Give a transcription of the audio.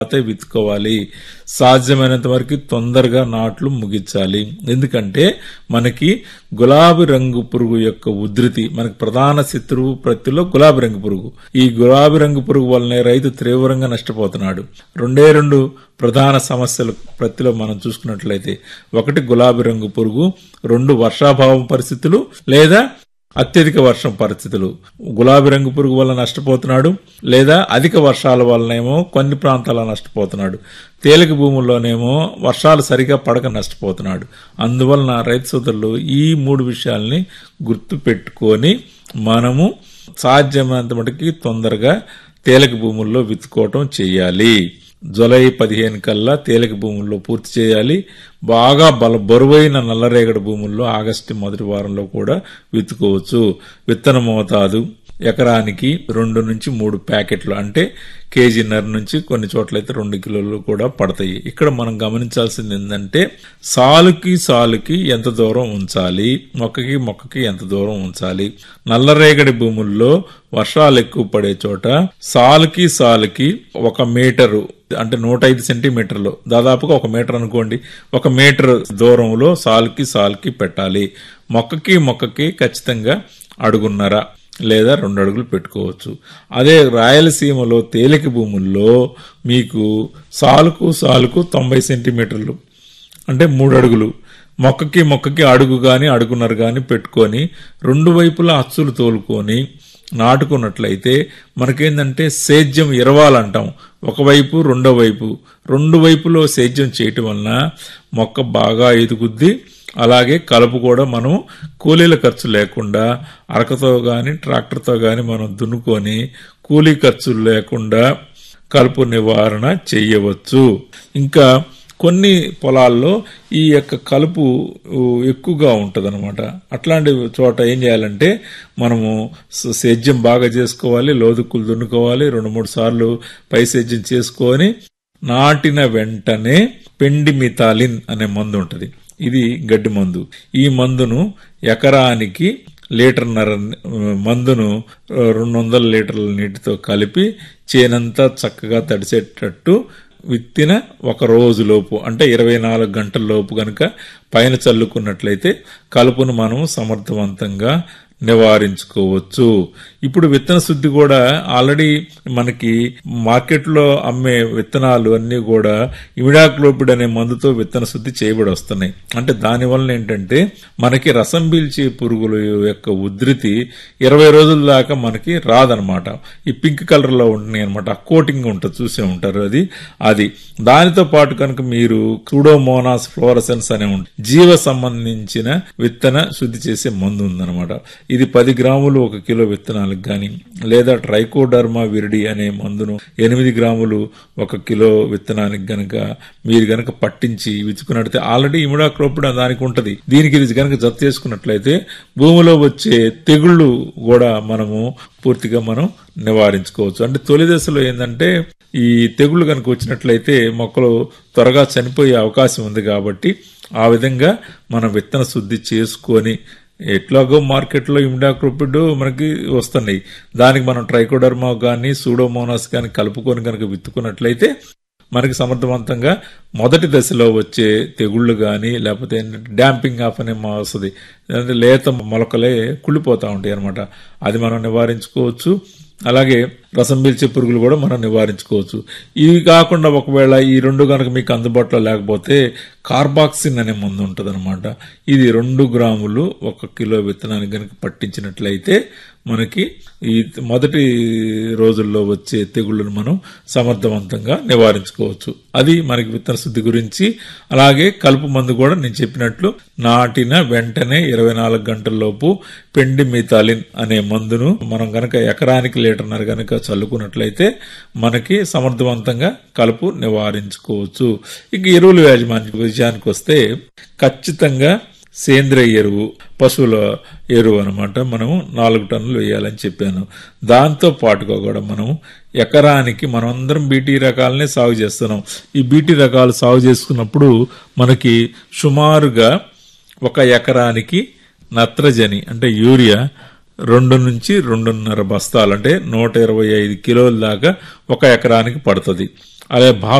అయితే విత్తుకోవాలి సాధ్యమైనంత వరకు తొందరగా నాట్లు ముగించాలి ఎందుకంటే మనకి గులాబీ రంగు పురుగు యొక్క ఉధృతి మనకి ప్రధాన శత్రువు ప్రత్తిలో గులాబీ రంగు పురుగు ఈ గులాబీ రంగు పురుగు వల్లనే రైతు తీవ్రంగా నష్టపోతున్నాడు రెండే రెండు ప్రధాన సమస్యలు ప్రత్తిలో మనం చూసుకున్నట్లయితే ఒకటి గులాబీ రంగు పురుగు రెండు వర్షాభావం పరిస్థితులు లేదా అత్యధిక వర్షం పరిస్థితులు గులాబీ రంగు పురుగు వల్ల నష్టపోతున్నాడు లేదా అధిక వర్షాల వల్లనేమో కొన్ని ప్రాంతాల నష్టపోతున్నాడు తేలిక భూముల్లోనేమో వర్షాలు సరిగా పడక నష్టపోతున్నాడు అందువలన రైతు సోదరులు ఈ మూడు విషయాల్ని గుర్తు పెట్టుకొని మనము సాధ్యమైనంత మటుకి తొందరగా తేలిక భూముల్లో విత్తుకోవటం చేయాలి జులై పదిహేను కల్లా తేలిక భూముల్లో పూర్తి చేయాలి బాగా బల బరువైన నల్లరేగడి భూముల్లో ఆగస్టు మొదటి వారంలో కూడా విత్తుకోవచ్చు విత్తన మోతాదు ఎకరానికి రెండు నుంచి మూడు ప్యాకెట్లు అంటే కేజీన్నర నుంచి కొన్ని చోట్లయితే రెండు కిలోలు కూడా పడతాయి ఇక్కడ మనం గమనించాల్సింది ఏంటంటే సాలుకి సాలుకి ఎంత దూరం ఉంచాలి మొక్కకి మొక్కకి ఎంత దూరం ఉంచాలి నల్లరేగడి భూముల్లో వర్షాలు ఎక్కువ పడే చోట సాలుకి సాలుకి ఒక మీటరు అంటే నూట ఐదు సెంటీమీటర్లు దాదాపుగా ఒక మీటర్ అనుకోండి ఒక మీటర్ దూరంలో సాలుకి సాలుకి పెట్టాలి మొక్కకి మొక్కకి ఖచ్చితంగా అడుగున్నర లేదా రెండు అడుగులు పెట్టుకోవచ్చు అదే రాయలసీమలో తేలిక భూముల్లో మీకు సాలుకు సాలుకు తొంభై సెంటీమీటర్లు అంటే మూడు అడుగులు మొక్కకి మొక్కకి అడుగు గాని అడుగున్నర గాని పెట్టుకొని రెండు వైపులా అచ్చులు తోలుకొని నాటుకున్నట్లయితే మనకేందంటే సేద్యం ఇరవాలంటాం ఒకవైపు రెండో వైపు రెండు వైపులో సేద్యం చేయటం వలన మొక్క బాగా ఎదుగుద్ది అలాగే కలుపు కూడా మనం కూలీల ఖర్చు లేకుండా అరకతో గాని ట్రాక్టర్తో గాని మనం దున్నుకొని కూలీ ఖర్చు లేకుండా కలుపు నివారణ చేయవచ్చు ఇంకా కొన్ని పొలాల్లో ఈ యొక్క కలుపు ఎక్కువగా ఉంటదన్నమాట అట్లాంటి చోట ఏం చేయాలంటే మనము స- సేద్యం బాగా చేసుకోవాలి లోదుక్కులు దున్నుకోవాలి రెండు మూడు సార్లు పై సేద్యం చేసుకొని నాటిన వెంటనే పెండిమితాలిన్ అనే మందు ఉంటది ఇది గడ్డి మందు ఈ మందును ఎకరానికి లీటర్న్నర మందును రెండు వందల లీటర్ల నీటితో కలిపి చేనంతా చక్కగా తడిసేటట్టు విత్తిన ఒక రోజు లోపు అంటే ఇరవై నాలుగు గంటల లోపు గనక పైన చల్లుకున్నట్లయితే కలుపును మనం సమర్థవంతంగా నివారించుకోవచ్చు ఇప్పుడు విత్తన శుద్ధి కూడా ఆల్రెడీ మనకి మార్కెట్లో అమ్మే విత్తనాలు అన్ని కూడా ఇమిడాక్లోపిడ్ అనే మందుతో విత్తన శుద్ధి చేయబడి వస్తున్నాయి అంటే దానివల్ల ఏంటంటే మనకి రసం పీల్చే పురుగుల యొక్క ఉధృతి ఇరవై రోజుల దాకా మనకి రాదనమాట ఈ పింక్ కలర్ లో ఉంటున్నాయి అనమాట కోటింగ్ ఉంటుంది చూసే ఉంటారు అది అది దానితో పాటు కనుక మీరు క్రూడోమోనాస్ ఫ్లోరసెన్స్ అనే ఉంటుంది జీవ సంబంధించిన విత్తన శుద్ధి చేసే మందు ఉందన్నమాట ఇది పది గ్రాములు ఒక కిలో విత్తనాలకు గాని లేదా ట్రైకోడర్మా విరిడి అనే మందును ఎనిమిది గ్రాములు ఒక కిలో విత్తనానికి గనక మీరు గనక పట్టించి విత్తుకున్నట్లయితే ఆల్రెడీ ఇమిడాక్రోపిడ్ దానికి ఉంటది దీనికి ఇది గనక జత చేసుకున్నట్లయితే భూమిలో వచ్చే తెగుళ్ళు కూడా మనము పూర్తిగా మనం నివారించుకోవచ్చు అంటే తొలి దశలో ఏంటంటే ఈ తెగుళ్ళు కనుక వచ్చినట్లయితే మొక్కలు త్వరగా చనిపోయే అవకాశం ఉంది కాబట్టి ఆ విధంగా మనం విత్తన శుద్ధి చేసుకొని ఎట్లాగో మార్కెట్లో ఇమిడాక్రోపిడ్ మనకి వస్తున్నాయి దానికి మనం ట్రైకోడర్మా కానీ సూడోమోనాస్ కానీ కలుపుకొని కనుక విత్తుకున్నట్లయితే మనకి సమర్థవంతంగా మొదటి దశలో వచ్చే తెగుళ్ళు కానీ లేకపోతే ఏంటంటే డాంపింగ్ ఆఫ్ అనే మా వస్తుంది అంటే లేత మొలకలే కుళ్ళిపోతూ ఉంటాయి అనమాట అది మనం నివారించుకోవచ్చు అలాగే రసం పీల్చే పురుగులు కూడా మనం నివారించుకోవచ్చు ఇవి కాకుండా ఒకవేళ ఈ రెండు కనుక మీకు అందుబాటులో లేకపోతే కార్బాక్సిన్ అనే మందు ఉంటుంది ఇది రెండు గ్రాములు ఒక కిలో విత్తనానికి కనుక పట్టించినట్లయితే మనకి ఈ మొదటి రోజుల్లో వచ్చే తెగుళ్ళను మనం సమర్థవంతంగా నివారించుకోవచ్చు అది మనకి విత్తన శుద్ధి గురించి అలాగే కలుపు మందు కూడా నేను చెప్పినట్లు నాటిన వెంటనే ఇరవై నాలుగు గంటల్లోపు పెండి మితాలిన్ అనే మందును మనం గనక ఎకరానికి లీటర్నర గనక చల్లుకున్నట్లయితే మనకి సమర్థవంతంగా కలుపు నివారించుకోవచ్చు ఇక ఎరువుల యాజమాన్య విషయానికి వస్తే ఖచ్చితంగా సేంద్రియ ఎరువు పశువుల ఎరువు అనమాట మనం నాలుగు టన్నులు వేయాలని చెప్పాను దాంతో పాటుగా కూడా మనం ఎకరానికి మనం అందరం బీటీ రకాలనే సాగు చేస్తున్నాం ఈ బీటీ రకాలు సాగు చేసుకున్నప్పుడు మనకి సుమారుగా ఒక ఎకరానికి నత్రజని అంటే యూరియా రెండు నుంచి రెండున్నర బస్తాలు అంటే నూట ఇరవై ఐదు కిలోల దాకా ఒక ఎకరానికి పడుతుంది అలాగే